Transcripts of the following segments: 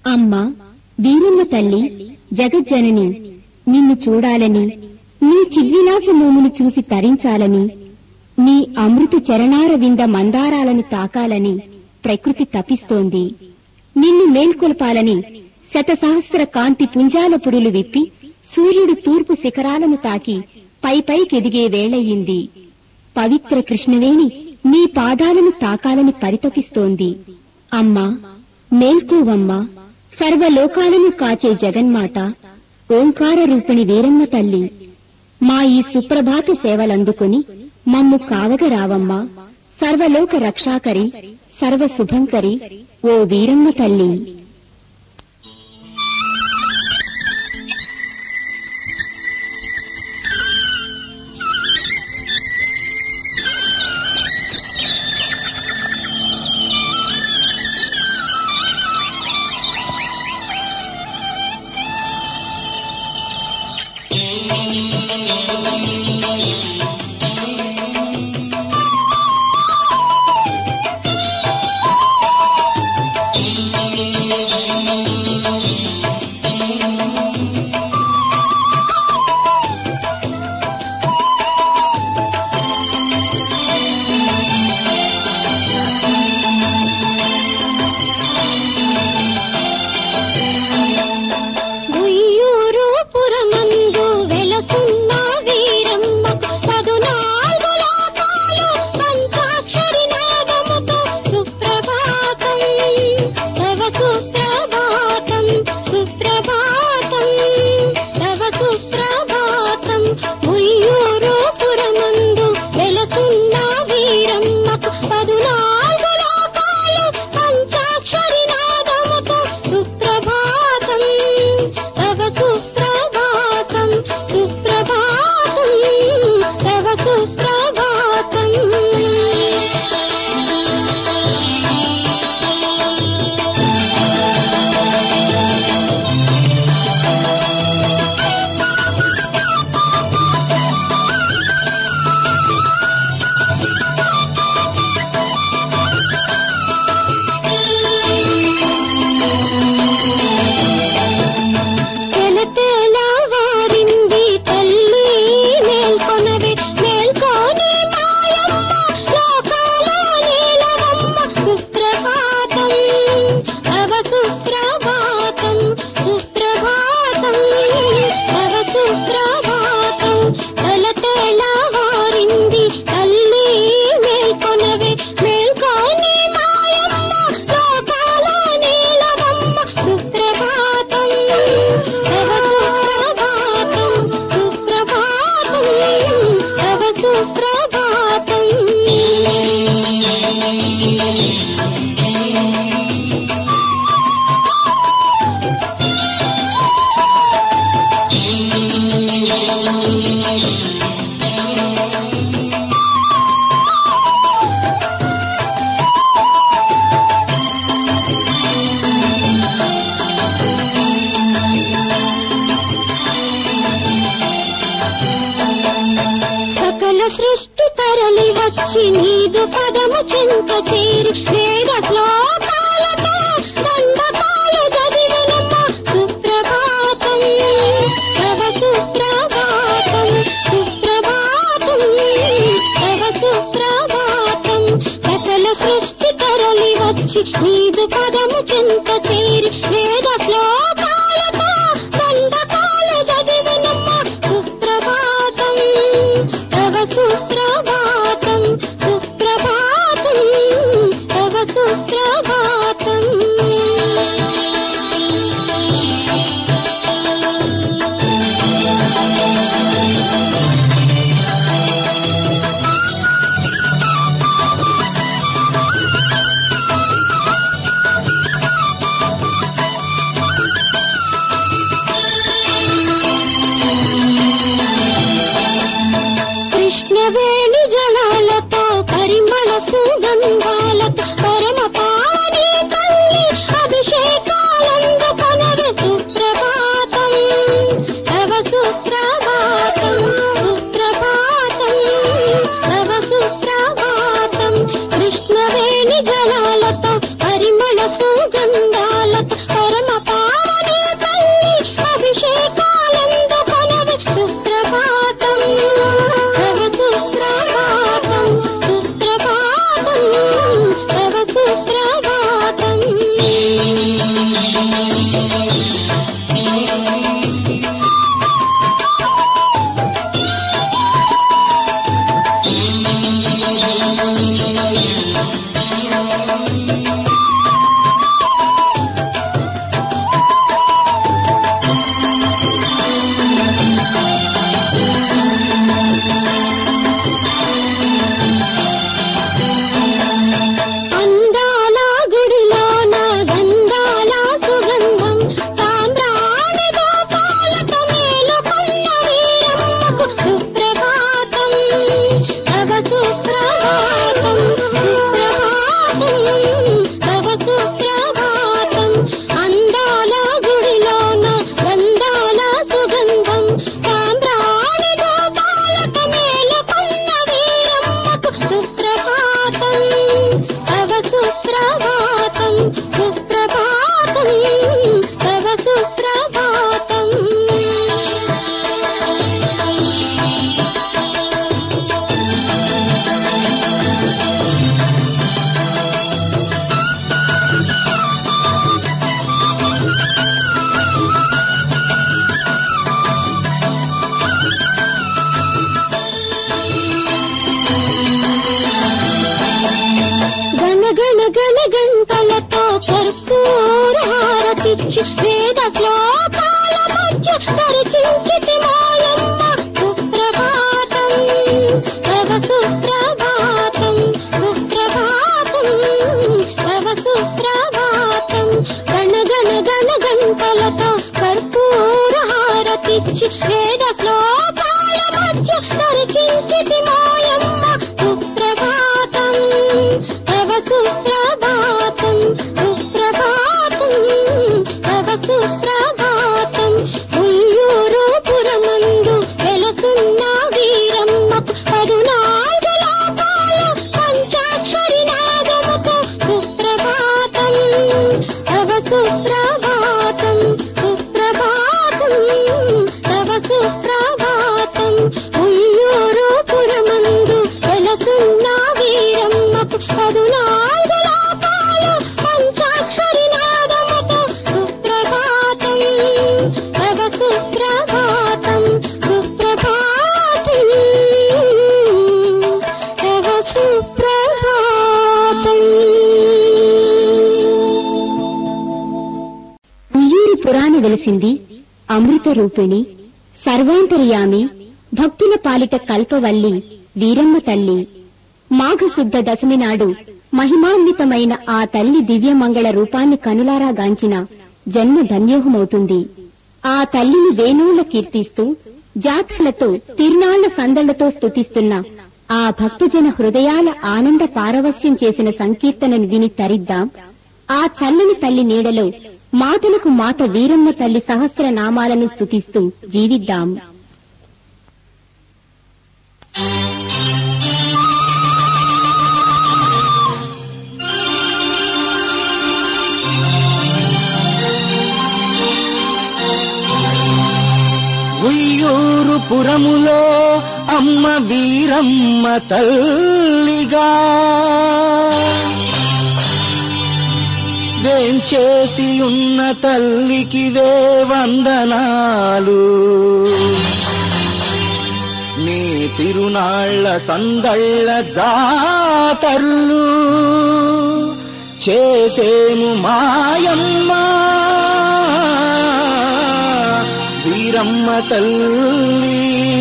అమ్మా వీరమ్మ తల్లి జగజ్జనని నిన్ను చూడాలని నీ చిద్విలాస మోమును చూసి తరించాలని నీ అమృత చరణార వింద మందారాలను తాకాలని ప్రకృతి తపిస్తోంది నిన్ను మేల్కొల్పాలని శతసహస్ర కాంతి పుంజాల పురులు విప్పి సూర్యుడు తూర్పు శిఖరాలను తాకి పై పైకెదిగే వేళయింది పవిత్ర కృష్ణవేణి నీ పాదాలను తాకాలని పరితపిస్తోంది అమ్మా మేల్కోవమ్మా సర్వలోకాలను కాచే జగన్మాత ఓంకార రూపిణి వీరమ్మ తల్లి మా ఈ సుప్రభాత సేవలందుకుని మమ్ము కావగరావమ్మా సర్వలోక రక్షాకరి సర్వ శుభంకరి ఓ వీరమ్మ తల్లి ఉయ్యూరు పురమందు వెలసున్న వీరమ్మ పదునాలుగు లోకాలు పంచాక్షరి నాదముతో సుప్రభాతం తవ సుప్రభాతం సుప్రభాతం తవ సుప్రభాతం ఉయ్యూరు పురమందు వెలసున్న వీరమ్మకు పదునాలుగు లోకాలు పంచాక్షరి నాదముతో సుప్రభాతం తవ సుప్రభాతం సుప్రభాతం తవ సుప్రభాతం తెలతెల వారింది తల్లి మేల్కొనవే మేల్కొని మాయమ్మ లోకాల నీలవమ్మ సుప్రభాతం తవ సుప్రభాతం సుప్రభాతం తవ సుప్రభాతం తెలతెల వారింది తల్లి మేల్కొనవే మేల్కొని మాయమ్మ లోకాల నీలవమ్మ సుప్రభాతం తవ సుప్రభాతం సుప్రభాతం తవ సుప్రభాతం సకల సృష్టి తరలి వచ్చి నీదు పదము చింత చేరి వేద శ్లోకాలతో దండకాలు చదివినమ్మ సుప్రభాతం తవ సుప్రభాతం సుప్రభాతం తవ సుప్రభాతం సకల సృష్టి తరలి వచ్చి నీదు పదము చింత చేరి వేద శ్లోకాలతో దండకాలు చదివినమ్మ సుప్రభాతం తవ సుప్రభాతం సుప్రభాతం తవ సుప్రభాతం తవ సుప్రభాతం గణ గణ గణ గంటలతో కర్పూర హారతిచ్చి వేద శ్లోకాల మధ్య పరిచించితి మాయమ్మ సుప్రభాతం తవ సుప్రభాతం సుప్రభాతం తవ సుప్రభాతం గణ గణ గణ గంటలతో కర్పూర హారతిచ్చి వేద శ్లోకాల మధ్య పరిచించితి మాయమ్మ సుప్రభాతం తవ సుప్రభాతం సుప్రభాతం తవ సుప్రభాతం ఉయ్యూరు పురమందు వెలసున్న వీరమ్మకు పదునాలుగు లోకాల పంచాక్షరి నాగముకు సుప్రభాతం తవ సుప్రభాతం సుప్రభాతం తవ సుప్రభాతం ఉయ్యూరు పురమందు వెలసున్న వీరమ్మకు పదునాలుగు లోకాల పంచాక్షరి నాదముకు సుప్రభాతం తవ సుప్రభాతం సుప్రభాతం తవ సుప్రభాతం ఉయ్యూరు పురాణ వెలిసింది అమృత రూపిణి సర్వాంతర్యామి భక్తుల పాలిట కల్పవల్లి వీరమ్మ తల్లి మాఘశుద్ధ దశమి నాడు మహిమాన్వితమైన ఆ తల్లి దివ్యమంగళ రూపాన్ని కనులారా గాంచిన జన్మ ధన్యోహమవుతుంది ఆ తల్లిని వేణువుల కీర్తిస్తూ జాతరలతో తిరునాళ్ల సందళ్లతో స్తుతిస్తున్న ఆ భక్తజన హృదయాల ఆనంద పారవస్యం చేసిన సంకీర్తనను విని తరిద్దాం ఆ చల్లని తల్లి నీడలో మాటలకు మాత వీరమ్మ తల్లి సహస్ర నామాలను స్తుతిస్తూ జీవిద్దాం ఉయ్యూరు పురములో అమ్మ వీరమ్మ తల్లిగా వేంచేసి ఉన్న తల్లికి వే వందనాలు నీ తిరునాళ్ల సందళ్ళ జాతర్లు చేసేము మాయమ్మ వీరమ్మ తల్లి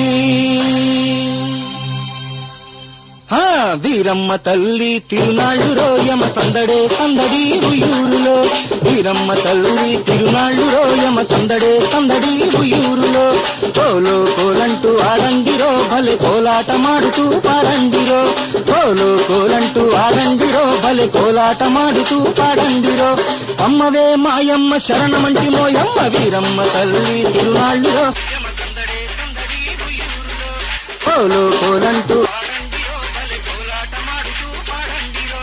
హా, వీరమ్మ తల్లి తిరునాళ్ళు రోయమ సందడే సందడి ఉయూరులో వీరమ్మ తల్లి తిరునాళ్ళు రోయమ సందడే సందడి ఉయూరులో కోలో కోలంటూ ఆడండిరో భలే కోలాట మాడుతూ పాడండిరో కోలో కోలంటూ ఆడండిరో భలే కోలాట మాడుతూ పాడండిరో అమ్మవే మాయమ్మ శరణమంటి మోయమ్మ వీరమ్మ తల్లి తిరునాళ్ళురో కోలో కోలంటూ ఆడండిరో భలే కోలాట మాడుతూ పాడండిరో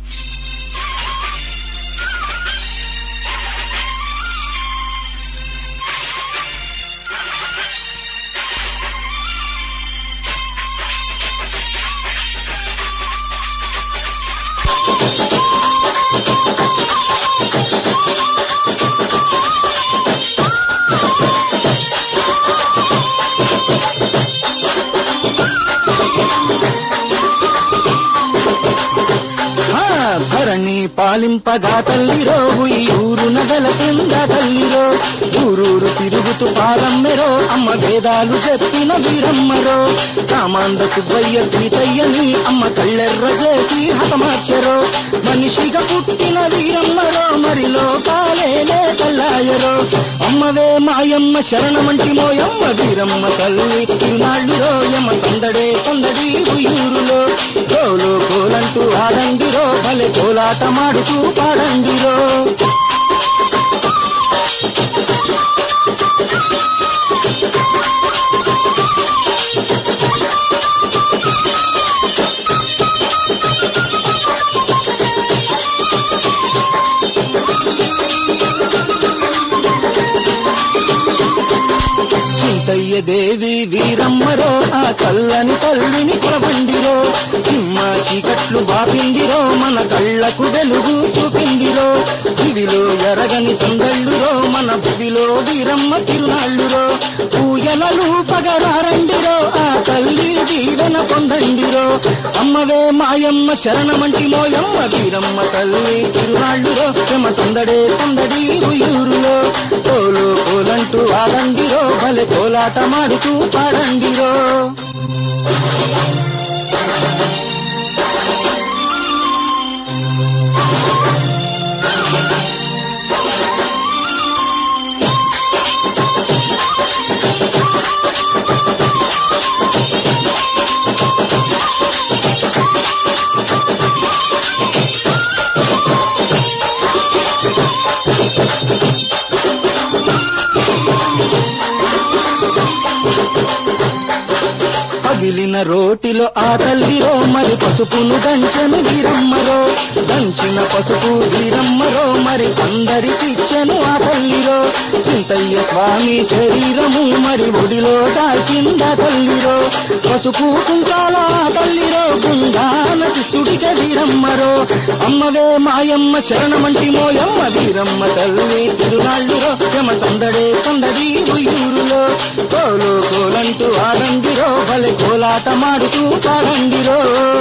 ఆ, ధరణి పాలింపగా తల్లిరో ఊరు నగల సింద తల్లిరో ఊరూరు తిరుగుతూ పారమ్మెరో అమ్మ వేదాలు చెప్పిన వీరమ్మరో కామాంద సుబ్బయ్య సీతయ్యని అమ్మ కళ్ళెర్ర చేసి హతమార్చెరో మనిషిగా పుట్టిన వీరమ్మరో మరిలో కాలేలే కల్లాయరో అమ్మవే మాయమ్మ శరణమంటి మోయమ్మ వీరమ్మ తల్లి తిరునాళ్ళురో యమ్మ సందడే సందడి ఉయ్యూరులో కోలో కోలంటూ ఆడండిరో భలే కోలాట మాడుతూ పాడండిరో దేవి వీరమ్మరో ఆ కల్లని తల్లిని కొలవండిరో హిమ్మ చీకట్లు బాపిందిరో మన కళ్ళకు వెలుగు చూపిందిరో ఇదిలో ఎరగని సందళ్ళురో మన భువిలో వీరమ్మ తిరునాళ్ళురో పూయలలు పగరారండిరో ఆ తల్లి దీవెన పొందండిరో అమ్మవే మాయమ్మ శరణమంటి మోయమ్మ వీరమ్మ తల్లి తిరునాళ్ళురో యమ సందడే సందడి ఉయ్యూరులో కోలు కోలంటూ ఆడండిరో భలే కోలాట మాడుతూ పాడండిరో పగిలిన రోటిలో ఆ తల్లిరో మరి పసుపును దంచెను వీరమ్మరో దంచిన పసుపు వీరమ్మరో మరి అందరికిచ్చెను ఆ తల్లిరో చింతయ్య స్వామి శరీరము మరి ఒడిలో దాల్చింద తల్లిరో పసుపు కుంకాల ఆ తల్లిరో గుండాన చిచ్చుడిక వీరమ్మరో అమ్మవే మాయమ్మ శరణమంటి మోయమ్మ వీరమ్మ తల్లి తిరునాళ్ళురో యమ సందడే సందడి ఉయ్యూరులో కోలు కోలంటూ ఆడండిరో భలే కోలాట మాడుతూ పాడండిరో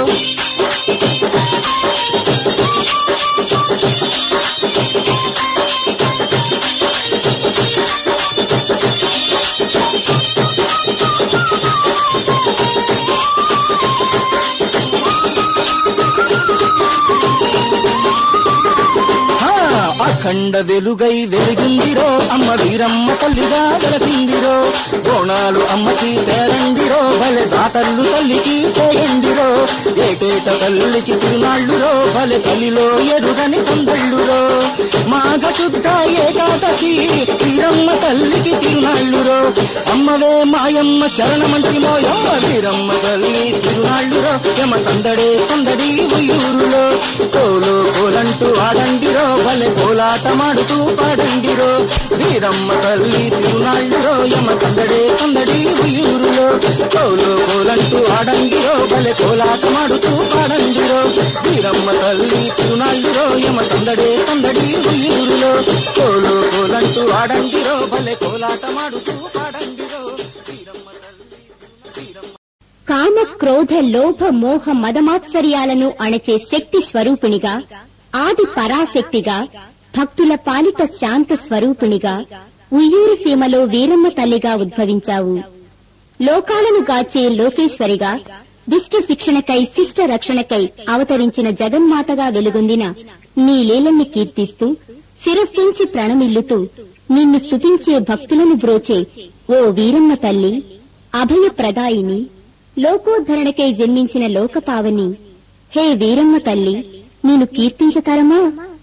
ఆ, అఖండ వెలుగై వెలిగిందిరో అమ్మ వీరమ్మ తల్లిగా వెలసిందిరో బోనాలు అమ్మకి తేరండిరో భలే జాతర్లు తల్లికి సేయండిరో ఏటేట తల్లికి తిరునాళ్ళురో భలే తల్లిలో ఎరుగని సందళ్ళురో మాఘ శుద్ధ ఏకాదశి వీరమ్మ తల్లికి తిరునాళ్ళురో అమ్మవే మాయమ్మ శరణమంటి మోయమ్మ వీరమ్మ తల్లి తిరునాళ్ళురో యమ సందడే సందడి ఉయ్యూరులో కోలు కోలంటూ ఆడండిరో భలే కోలాట మాడుతూ పాడండిరో వీరమ్మ తల్లి తిరునాళ్ళురో యమ సందడే సందడి ఉయ్యూరులో కోలు కోలంటూ ఆడండిరో భలే కోలాట మాడుతూ పాడండిరో వీరమ్మ తల్లి తిరునాళ్ళురో యమ సందడే సందడి ఉయ్యూరులో కోలు కోలంటూ ఆడండిరో భలే కోలాట మాడుతూ పాడండిరో వీరమ్మ తల్లి వీరమ్మ కామ క్రోధ లోభ మోహ మదమాత్సర్యాలను అణచే శక్తి స్వరూపిణిగా ఆది పరాశక్తిగా భక్తుల పాలిట శాంత స్వరూపిణిగా ఉయ్యూరు సీమలో వీరమ్మ తల్లిగా ఉద్భవించావు లోకాలను గాచే లోకేశ్వరిగా దుష్ట శిక్షణకై శిష్ట రక్షణకై అవతరించిన జగన్మాతగా వెలుగొందిన నీ లీలన్ని కీర్తిస్తూ శిరస్సించి ప్రణమిల్లుతూ నిన్ను స్తుతించే భక్తులను బ్రోచే ఓ వీరమ్మ తల్లి అభయ ప్రదాయిని లోకోద్ధరణకై జన్మించిన లోకపావని హే వీరమ్మ తల్లి నేను కీర్తించతరమా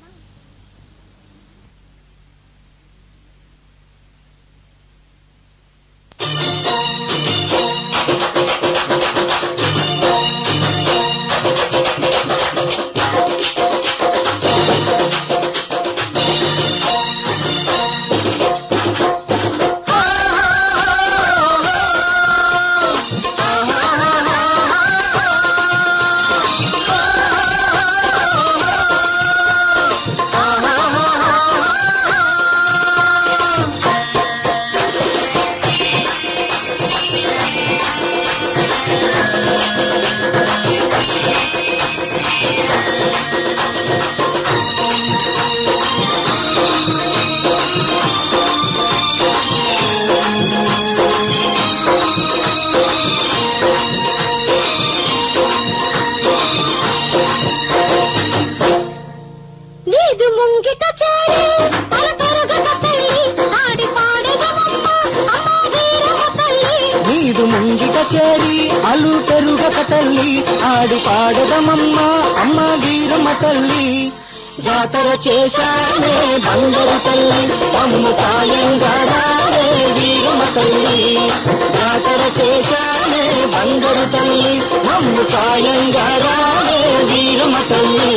నీదు ముంగిట చేరి అలకరగక తల్లి ఆడి పాడగమమ్మ అమ్మ వీరమ్మ తల్లి నీదు ముంగిట చేరి అలు పెరుగక తల్లి ఆడి పాడదమమ్మ అమ్మ వీరమ్మ తల్లి జాతర చేశానే బందరు తల్లి అమ్ము కాయంగా రావే వీరమ్మ తల్లి జాతర చేశానే బందరు తల్లి మమ్ము కాయంగా రావే వీరమ్మ తల్లి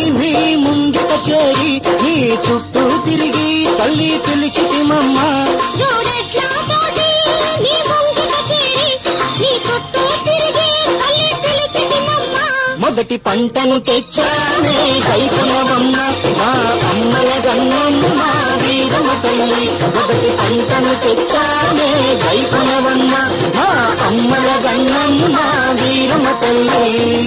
నీ ముంగిట చేరి నీ చుట్టూ తిరిగి తల్లి పిలిచితిమమ్మ జోడెట్లాతోటి నీ ముంగిట చేరి నీ చుట్టూ తిరిగి తల్లి పిలిచితిమమ్మ మొదటి పంటను తెచ్చానే కైకులవమ్మ మా అమ్మల గన్నమ్మ వీరమ తల్లి మొదటి పంటను తెచ్చానే కైకులవమ్మ మా అమ్మల గన్నమ్మ వీరమ తల్లి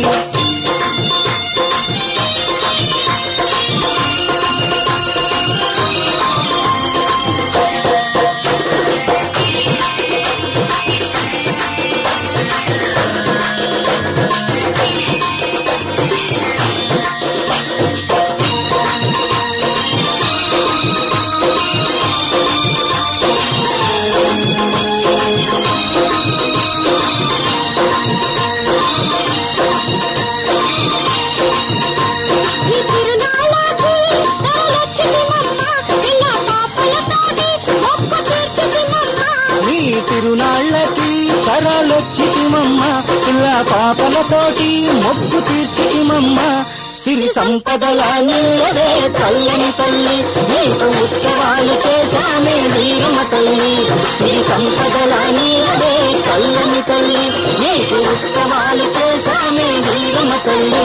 ఈ తిరునాళ్ళకి తరలొచ్చితిమమ్మ పిల్ల పాపలతోటి మొక్కు తీర్చితిమమ్మ నీ తిరునాళ్ళకి తరాలొచ్చితిమమ్మ పిల్ల పాపలతోటి మొక్కు తీర్చితిమమ్మ సిరి సంపదల నీలవే చల్లని తల్లి నీకు ఉత్సవాలు చేశామే వీరమ తల్లి సిరి సంపదల నీలవే చల్లని తల్లి నీకు ఉత్సవాలు చేశామే వీరమ తల్లి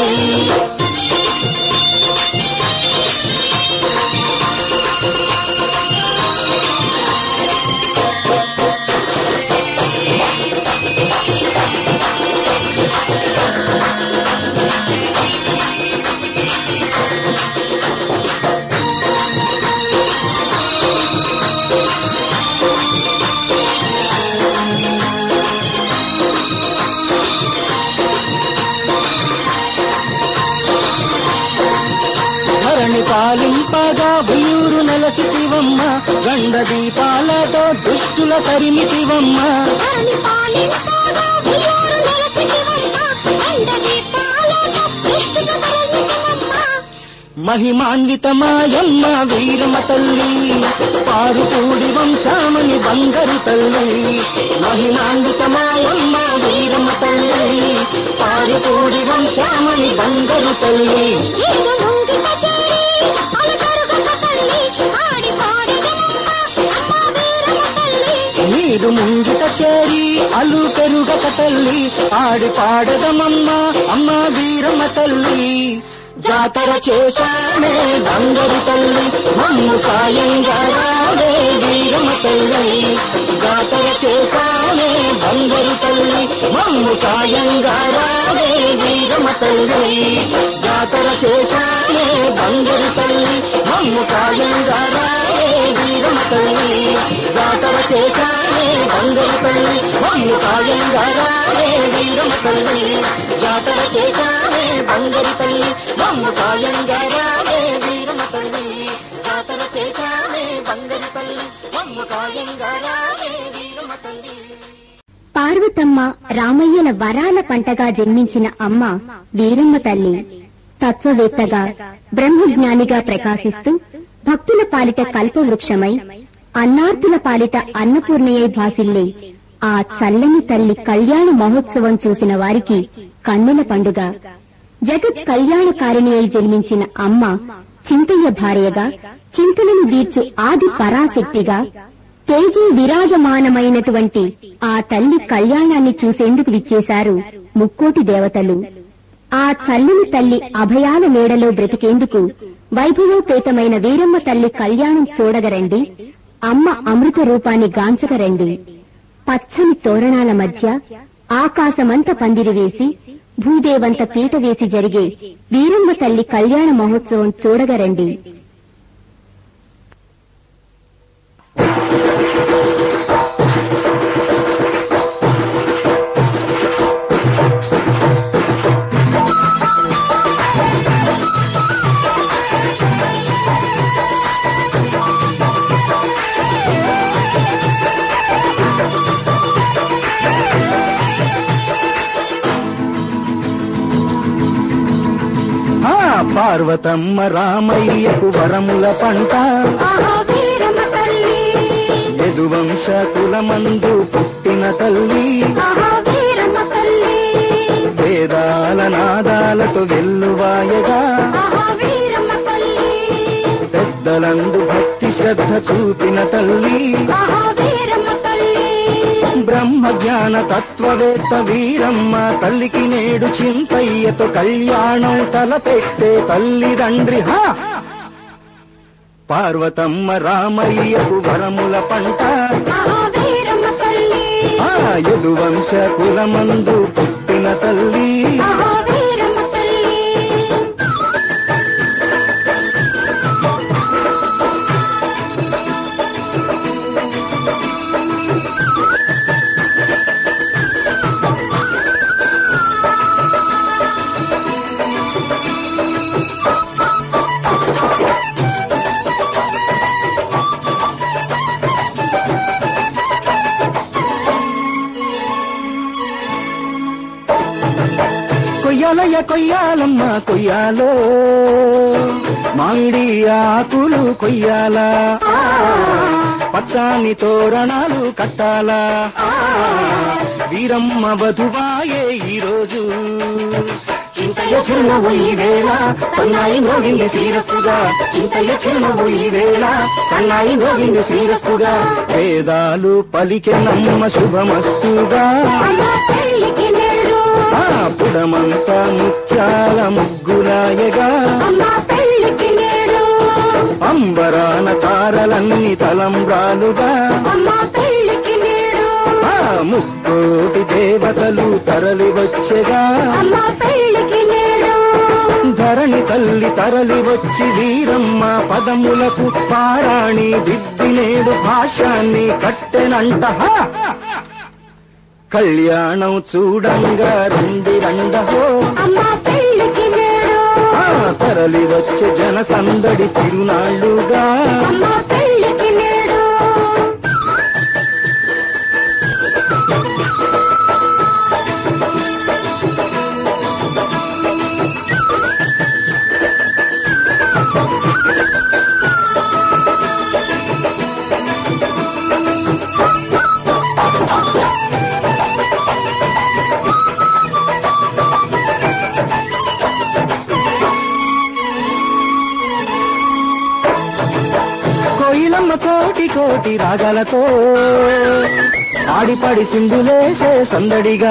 ధరణి పాలింపగా బుయూరు నెలసితివమ్మ గండ దీపాలతో దుష్టుల తరిమితివమ్మ ధరణి పాలింపగా ఉయ్యూరు నెలసితివమ్మ అండ దీపాలతో దుష్టుల తరలితివమ్మ మహిమాన్వితమాయమ్మ వీరమ తల్లి పారుపూడి వంశామని బంగారు తల్లి మహిమాన్వితమాయమ్మ వీరమ తల్లి పారుపూడి వంశామని బంగారు తల్లి ఈడు ముంగిట చేరి అలకరుగక తల్లి ఆడి పాడెదమమ్మ అమ్మ వీరమ్మ తల్లి నీరు ముంగిట చేరి అలు పెరుగక తల్లి ఆడి పాడదమమ్మ అమ్మ వీరమ్మ తల్లి జాతర చేశానే బంగారు తల్లి మమ్ము కాయంగా రాడే వీరమ్మ తల్లి జాతర చేశానే బంగారు తల్లి మమ్ము కాయంగా రాడే వీరమ్మ తల్లి జాతర చేశానే బంగారు తల్లి మమ్ము కాయంగా రాడే వీరమ్మ తల్లి జాతర చేశానే బంగారు తల్లి మమ్ము కాయంగా రాడే వీరమ్మ తల్లి జాతర చేశానే బంగారు తల్లి మమ్ము కాయంగా రాడే వీరమ్మ తల్లి జాతర చేశానే బంగారు తల్లి మమ్ము కాయంగా రాడే వీరమ్మ తల్లి పార్వతమ్మ రామయ్యల వరాల పంటగా జన్మించిన అమ్మ వీరమ్మ తల్లి తత్వవేత్తగా బ్రహ్మజ్ఞానిగా ప్రకాశిస్తూ భక్తుల పాలిట కల్పవృక్షమై అన్నార్థుల పాలిట అన్నపూర్ణయ్య భాసిల్లే ఆ చల్లని తల్లి కళ్యాణ మహోత్సవం చూసిన వారికి కన్నుల పండుగ జగత్ కళ్యాణకారిణి అయి జన్మించిన అమ్మ చింతయ్య భార్యగా చింతలను దీర్చు ఆది పరాశక్తిగా తేజు విరాజమానమైనటువంటి ఆ తల్లి కళ్యాణాన్ని చూసేందుకు విచ్చేశారు ముక్కోటి దేవతలు ఆ చల్లని తల్లి అభయాల నీడలో బ్రతికేందుకు వైభవోపేతమైన వీరమ్మ తల్లి కళ్యాణం చూడగరండి అమ్మ అమృత రూపాన్ని గాంచగరండి పచ్చని తోరణాల మధ్య ఆకాశమంత పందిరి వేసి భూదేవంత పీట వేసి జరిగే వీరమ్మ తల్లి కళ్యాణ మహోత్సవం చూడగరండి ఆ పార్వతమ్మ రామయ్యకు వరముల పంట ఆహా వీరమ్మ తల్లి యదువంశ కులమందు పుట్టిన తల్లి ఆహా వీరమ్మ తల్లి వేదాల నాదాలతో వెల్లువాయగా ఆహా వీరమ్మ పెద్దలందు భక్తి శ్రద్ధ చూపిన తల్లి ఆహా వీరమ్మ తల్లి బ్రహ్మ జ్ఞాన తత్వవేత్త వీరమ్మ తల్లికి నేడు చింతయ్యతో కళ్యాణం తలపెట్టే తల్లిదండ్రి హా పార్వతమ్మ రామయ్యకు వరముల పంట ఆహా వీరమ్మ తల్లి ఆ యదువంశ కులమందు పుట్టిన తల్లి ఆహా వీరమ్మ తల్లి కొయ్యాలయ్య కొయ్యాలమ్మ కొయ్యాలో మామిడి ఆకులు కొయ్యాలా పచ్చాని తోరణాలు కట్టాలా వీరమ్మ వధువాయే ఈరోజు చింతయ్య చిరునవ్వు ఈ వేళ సన్నాయి మోగింది శ్రీరస్తుగా చింతయ్య చిరునవ్వు ఈ వేళ సన్నాయి మోగింది శ్రీరస్తుగా వేదాలు పలికె నమ్మ శుభమస్తుగా అమ్మ పెళ్ళికి నేడు ఆ పుడమంతా ముత్యాల ముగ్గులాయగా అమ్మ పెళ్ళికి నేడు అంబరాన తారలన్నీ తలంబ్రాలుగా అమ్మ పెళ్ళికి నేడు ఆ ముక్కోటి దేవతలు తరలి వచ్చెగా అమ్మ పెళ్ళికి నేడు ధరణి తల్లి తరలి వచ్చి వీరమ్మ పదములకు పారాణి దిద్ది నేడు భాషాన్ని కట్టెనంట హా! కళ్యాణం చూడంగా రండి రండహో అమ్మ పెళ్ళికి నేడు ఆ తరలి వచ్చే జన సందడి తిరునాళ్ళుగా అమ్మ పెళ్ళికి నేడు కోయిలమ్మ కోటి కోటి రాగాలతో ఆడిపడి సింధులేసే సందడిగా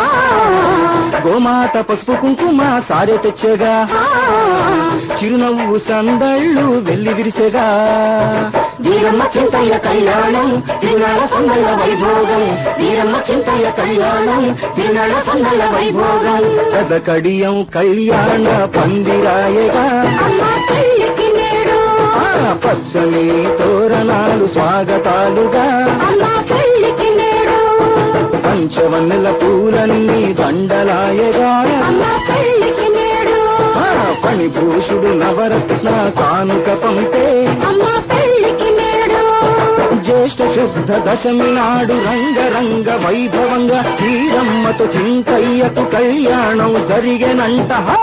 గోమాత పసుపు కుంకుమ సారె తెచ్చేగా చిరునవ్వు సందళ్ళు వెల్లి విరిసెగా వీరమ్మ చింతయ్య కళ్యాణం తిరునాళ్ళ సందళ్ళ వైభోగం వీరమ్మ చింతయ్య కళ్యాణం తిరునాళ్ళ సందళ్ళ వైభోగం కథ కడియం కళ్యాణ పందిరాయగా అమ్మ పెళ్ళికి నేడు ఆ పచ్చని తోరణాలు స్వాగతాలుగా అమ్మ పెళ్ళికి నేడు పంచవన్నెల పూలన్నీ దండలాయగా అమ్మ పెళ్ళికి నేడు ఆ పణిభూషుడు నవరత్న కానుక పంపే అమ్మ పెళ్ళికి నేడు జ్యేష్ఠ శుద్ధ దశమి నాడు రంగరంగ వైభవంగా వీరమ్మతో చింతయ్యకు కళ్యాణం జరిగెనంట హా!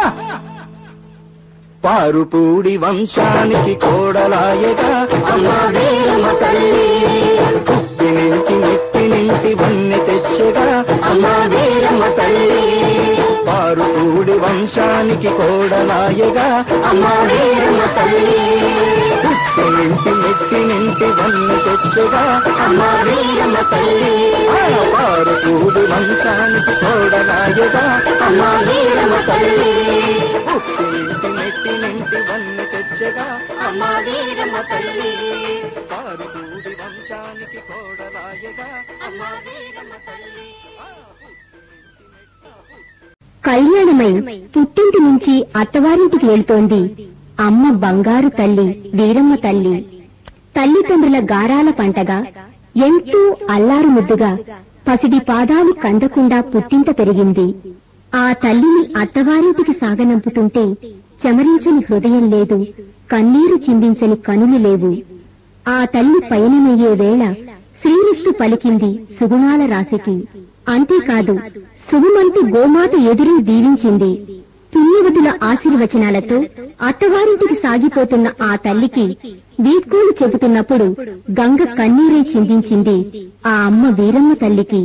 పారుపూడి వంశానికి కోడలాయగా అమ్మ వీరమ్మ తల్లి కుప్పి నింటి మెట్టి నింటి వన్నె తెచ్చగా అమ్మ వీరమ్మ తల్లి పారుపూడి వంశానికి కోడలాయగా అమ్మ వీరమ్మ తల్లి కుప్పి నింటి మెట్టి నింటి వన్నె తెచ్చగా అమ్మ వీరమ్మ తల్లి పారుపూడి వంశానికి కోడలాయగా అమ్మ వీరమ్మ తల్లి కుప్పి నింటి మెట్టి నింటి వన్నె తెచ్చగా అమ్మ వీరమ్మ తల్లి పారుపూడి వంశానికి కోడలాయగా అమ్మ వీరమ్మ తల్లి ఆ, పుట్టి నింటి మెట్ట, పుట్టి కళ్యాణమై పుట్టింటి నుంచి అత్తవారింటికి వెళ్తోంది అమ్మ బంగారు తల్లి వీరమ్మ తల్లి తల్లిదండ్రుల గారాల పంటగా ఎంతో అల్లారు ముద్దుగా పసిడి పాదాలు కందకుండా పుట్టింట పెరిగింది ఆ తల్లిని అత్తవారింటికి సాగనంపుతుంటే చెమరించని హృదయం లేదు కన్నీరు చిందించని కనులు లేవు ఆ తల్లి పయనమయ్యే వేళ శ్రీనిస్తు పలికింది సుగుణాల రాశికి అంతేకాదు సుగుమంటూ గోమాత ఎదురు దీవించింది పుణ్యవతుల ఆశీర్వచనాలతో అత్తవారింటికి సాగిపోతున్న ఆ తల్లికి వీడ్కోలు చెబుతున్నప్పుడు గంగ కన్నీరే చిందించింది ఆ అమ్మ వీరమ్మ తల్లికి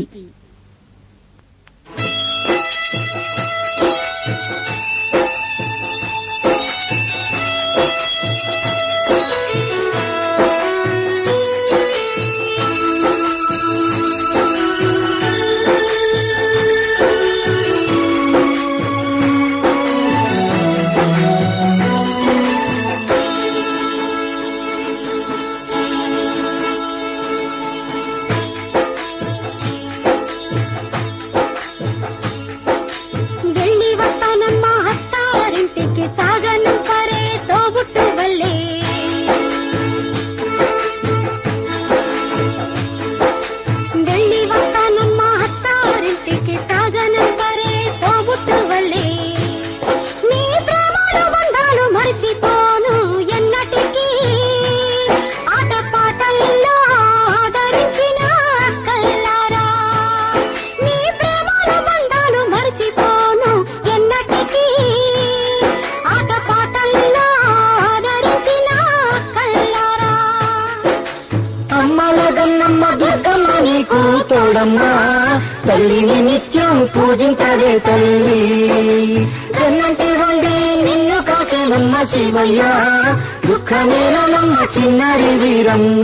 తోడమ్మా తల్లిని నిత్యం పూజించదే తల్లి వెన్నంటి ఉండి నిన్ను కాసేనమ్మ శివయ్య దుఃఖమేనమ్మ చిన్నారి వీరమ్మ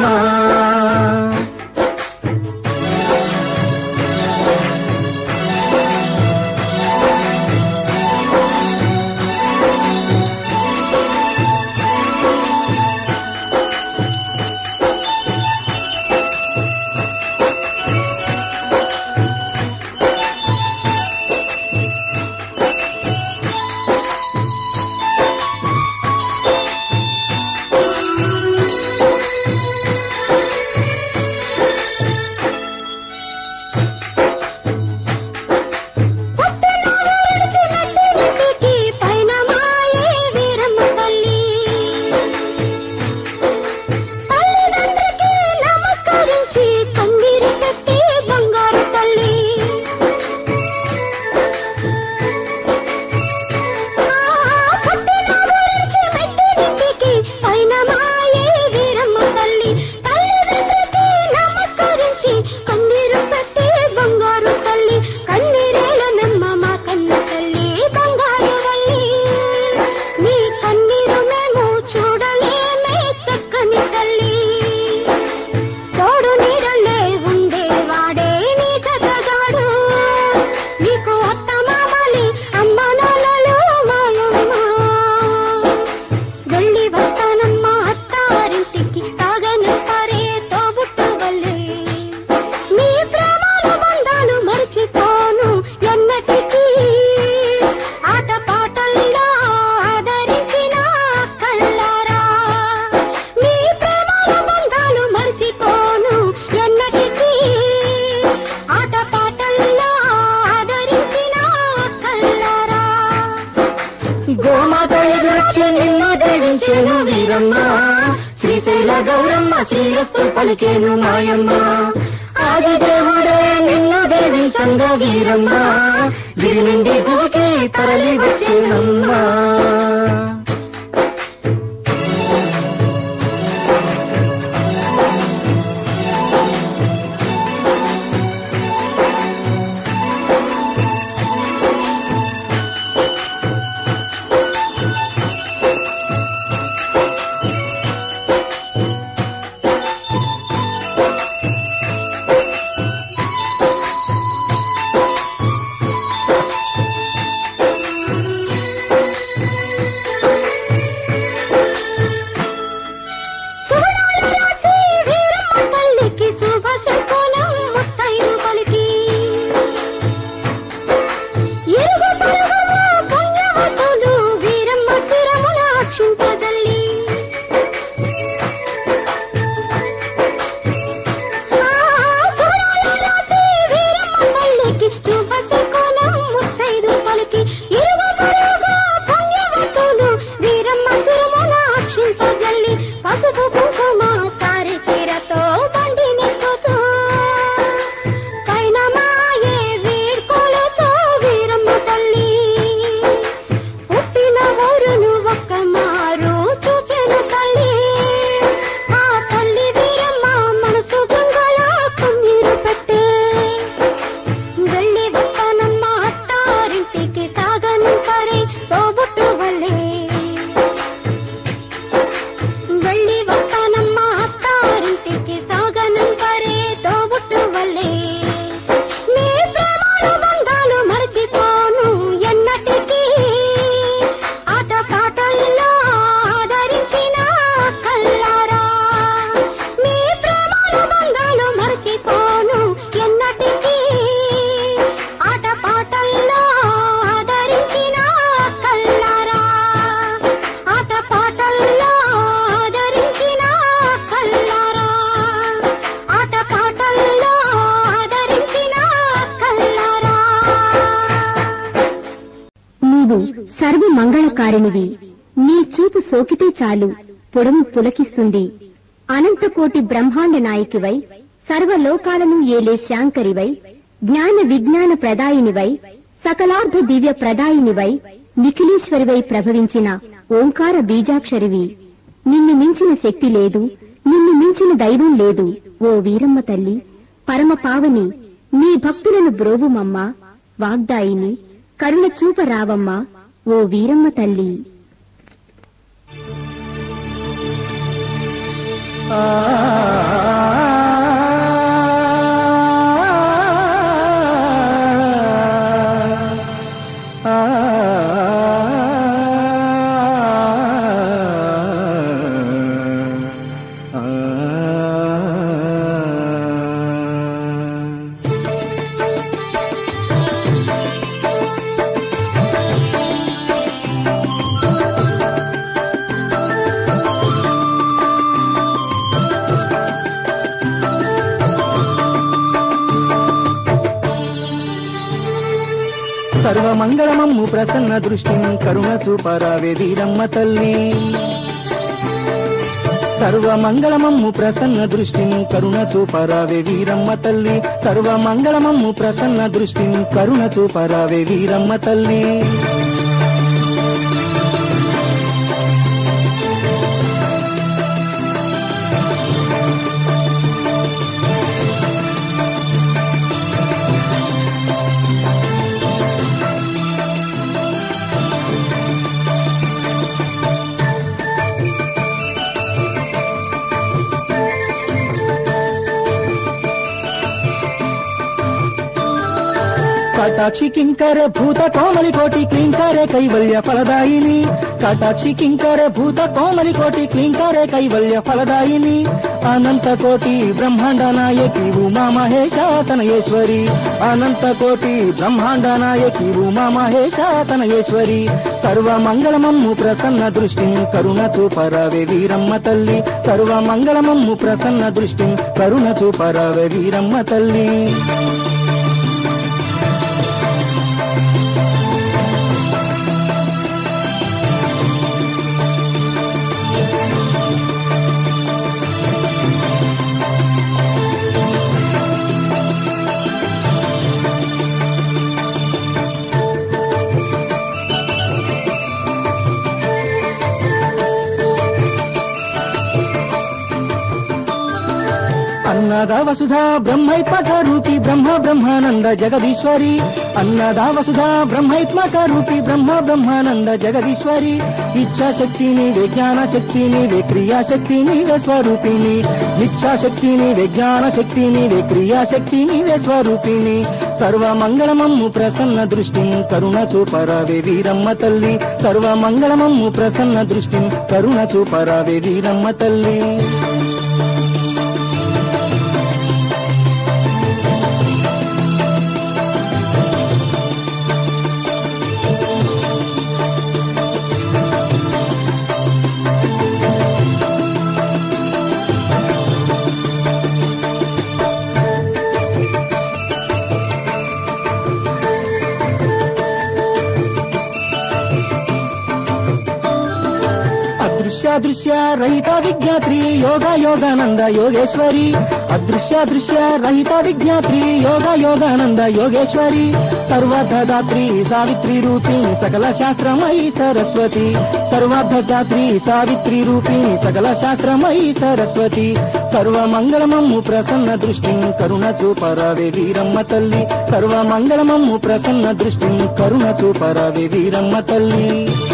చిన్నటికి పైన మాయే వీరమ్మ తల్లి తల్లిదండ్రికి నమస్కరించి కందిరి పెట్టి బంగారు తల్లి ఆ పుట్టిన గురించి మెట్టినింటికి పైన మాయే వీరమ్మ తల్లి తల్లిదండ్రికి నమస్కరించి కన్నీరు పెట్టి బంగారు తల్లి కన్నీరేల నమ్మ మా కన్న తల్లి బంగారు వల్లి నీ కన్నీరు మేము చూడలేమే చక్కని తల్లి తోడు నీడలే ఉండేవాడే నీ చక్కగాడు నీకు అత్త మామలి అమ్మ నాన్నలు మాయమ్మ వెళ్ళి వస్తానమ్మ అత్తారింటికి తాగనిస్తారే తోబుట్టు వల్లే మీ ప్రేమాల బంధాలు మర్చిపోను ఎన్నటికీ ఆట పాటల్లో ఆదరించిన కళ్ళారా మీ ప్రేమాల బంధాలు మర్చిపోను ఎన్నటికీ ఆట పాటల్లో ఆదరించిన కళ్ళారా గోమాత ఎదురొచ్చి నిన్ను దేవించేను వీరమ్మ శ్రీశైల గౌరమ్మ శ్రీరస్తు పలికేను మాయమ్మ ఆది దేవుడే నిన్ను దేవించంగ వీరమ్మ గిరి నుండి భూమికి తరలి వచ్చేనమ్మా శుభనాల రాసి వీరమ్మ తల్లికి శుభశకునం ముత్తైదు పలికి ఇరుగు పొరుగుము పుణ్యవతులు వీరమ్మ శిరమున అక్షింపజల్లి ఆ శుభనాల రాసి వీరమ్మ తల్లికి శుభశకునం ముత్తైదు పలికి ఇరుగు పొరుగు పుణ్యవతులు వీరమ్మ శిరమున అక్షింపజల్లి పసుపు కుంకుమ సారి చీరతో బండి నెక్కుతూ పైన మాయే వీడ్కోలతో వీరమ్మ తల్లి పుట్టిన ఊరును ఒక్క మారు చూచెను తల్లి ఆ తల్లి వీరమ్మ మనసు గంగలా కన్నీరు పెట్టే వెళ్ళి వస్తానమ్మ అత్తారింటికి సాగను పరి తోబుట్టు వల్లే వెళ్ళి వస్తానమ్మ అత్తారింటికి సాగనం పరే తోబుట్టు వల్లే మీ ప్రేమాల బంధాలు మర్చిపోను ఎన్నటికీ ఆట పాటల్లో ఆదరించిన కల్లారా మీ ప్రేమాల బంధాలు మర్చిపోను ఎన్నటికీ ఆట పాటల్లో ఆదరించిన కల్లారా ఆట పాటల్లో ఆదరించిన కల్లారా ఆట పాటల్లో ఆదరించిన కల్లారా నీవు సర్వ మంగళకారిణివి నీ చూపు సోకితే చాలు పొడము పులకిస్తుంది అనంతకోటి బ్రహ్మాండ నాయకివై సర్వలోకాలను ఏలే శాంకరివై జ్ఞాన విజ్ఞాన ప్రదాయినివై సకలార్థ దివ్య ప్రదాయినివై నిఖిలేశ్వరివై ప్రభవించిన ఓంకార బీజాక్షరివి నిన్ను మించిన శక్తి లేదు నిన్ను మించిన దైవం లేదు ఓ వీరమ్మ తల్లి పరమ పావని నీ భక్తులను బ్రోవుమమ్మా వాగ్దాయిని కరుణ చూప రావమ్మా ఓ వీరమ్మ తల్లి సర్వమంగళమమ్ము ప్రసన్న దృష్టిం కరుణ చూపరావే వీరమ్మ తల్లి సర్వమంగళమమ్ము ప్రసన్న దృష్టిం కరుణ చూపరావే వీరమ్మ తల్లి సర్వమంగళమమ్ము ప్రసన్న దృష్టిం కరుణ చూపరావే వీరమ్మ తల్లి కటాక్షి కింకర భూత కోమలి కోటి క్లీంకారే కైవల్య ఫలదాయిని కటాక్షి కింకర భూత కోమలి కోటి క్లీంకారే కైవల్య ఫలదాయిని అనంత కోటి బ్రహ్మాండ నాయకి ఉమా మహేశ తనయేశ్వరి అనంత కోటి బ్రహ్మాండ నాయకి ఉమా మహేశ తనయేశ్వరి సర్వ మంగళమమ్ము ప్రసన్న దృష్టిం కరుణ చూపరావే వీరమ్మ తల్లి సర్వ మంగళమమ్ము ప్రసన్న దృష్టిం కరుణ చూపరావే వీరమ్మ తల్లి అన్నద వసుధా బ్రహ్మైత్మక రూపి బ్రహ్మ బ్రహ్మానంద జగదీశ్వరి అన్నద వసుధా బ్రహ్మైత్మక రూపి బ్రహ్మ బ్రహ్మానంద జగదీశ్వరి ఇచ్ఛాశక్తి నీవే జ్ఞాన శక్తి నీవే క్రియాశక్తి నీవే స్వరూపిణి ఇచ్ఛాశక్తి నీవే జ్ఞాన శక్తి నీవే క్రియాశక్తి నీవే స్వరూపిణి సర్వ మంగళమమ్ము ప్రసన్న దృష్టిం కరుణ చూపరావే వీరమ్మ తల్లి సర్వ మంగళమమ్ము ప్రసన్న దృష్టిం కరుణ చూపరావే వీరమ్మ తల్లి అదృశ్యాదృశ్య రహిత విజ్ఞాత్రి యోగ యోగానంద యోగేశ్వరి అదృశ్యాదృశ్య రహిత విజ్ఞాత్రి యోగ యోగానంద యోగేశ్వరి సర్వార్థదాత్రి సావిత్రి రూపిణి సకల శాస్త్రమయి సరస్వతి సర్వార్థదాత్రి సావిత్రి రూపిణి సకల శాస్త్రమయి సరస్వతి సర్వమంగళమమ్ము ప్రసన్న దృష్టిం కరుణ చూపరావే వీరమ్మ తల్లి సర్వమంగళమమ్ము ప్రసన్న దృష్టిం కరుణ చూపరావే వీరమ్మ తల్లి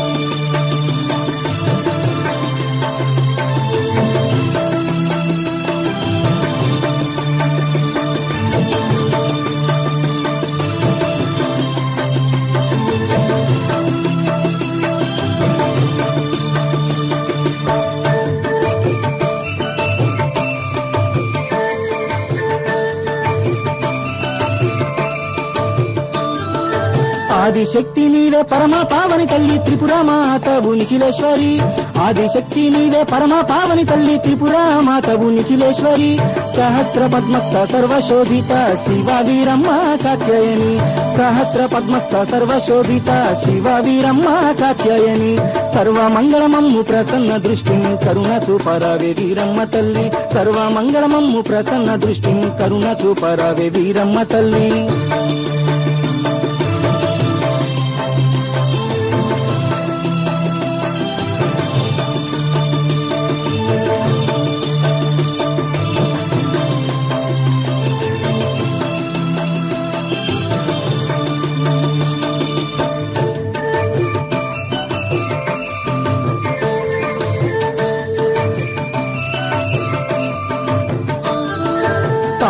ఆదిశక్తి నీవే పరమ పావని తల్లి త్రిపుర మాతవు నిఖిలేశ్వరి ఆదిశక్తి నీవే పరమ పావని తల్లి త్రిపుర మాతవు నిఖిలేశ్వరి సహస్ర పద్మస్థ సర్వశోభిత శివ వీరమ్మ కాత్యాయని సహస్ర పద్మస్థ సర్వశోభిత శివ వీరమ్మ కాత్యాయని సర్వ మంగళమమ్ము ప్రసన్న దృష్టిం కరుణ చూపరావే వీరమ్మ తల్లి సర్వ మంగళమమ్ము ప్రసన్న దృష్టిం కరుణ చూపరావే వీరమ్మ తల్లి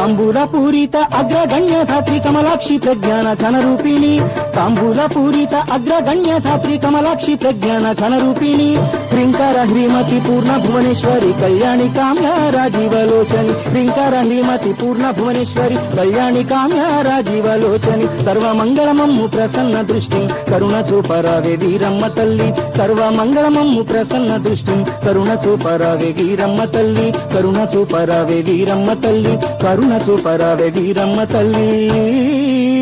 తాంబూల పూరిత అగ్రగణ్య ధాత్రి కమలాక్షి ప్రజ్ఞాన ఘన రూపిణి తాంబూల పూరిత అగ్రగణ్య ధాత్రి కమలాక్షి ప్రజ్ఞాన ఘన రూపిణి హ్రీంకార హ్రీమతి పూర్ణ భువనేశ్వరి కళ్యాణి కామ్య రాజీవలోచని హ్రీంకార హ్రీమతి పూర్ణ భువనేశ్వరి కళ్యాణి కామ్య రాజీవలోచని సర్వమంగళమమ్ము ప్రసన్న దృష్టి కరుణ చూపరావే వీరమ్మ తల్లి సర్వమంగళమమ్ము ప్రసన్న దృష్టి కరుణ చూపరావే వీరమ్మ తల్లి కరుణ చూపరావే వీరమ్మ తల్లి కరుణ చూపరావే వీరమ్మ తల్లి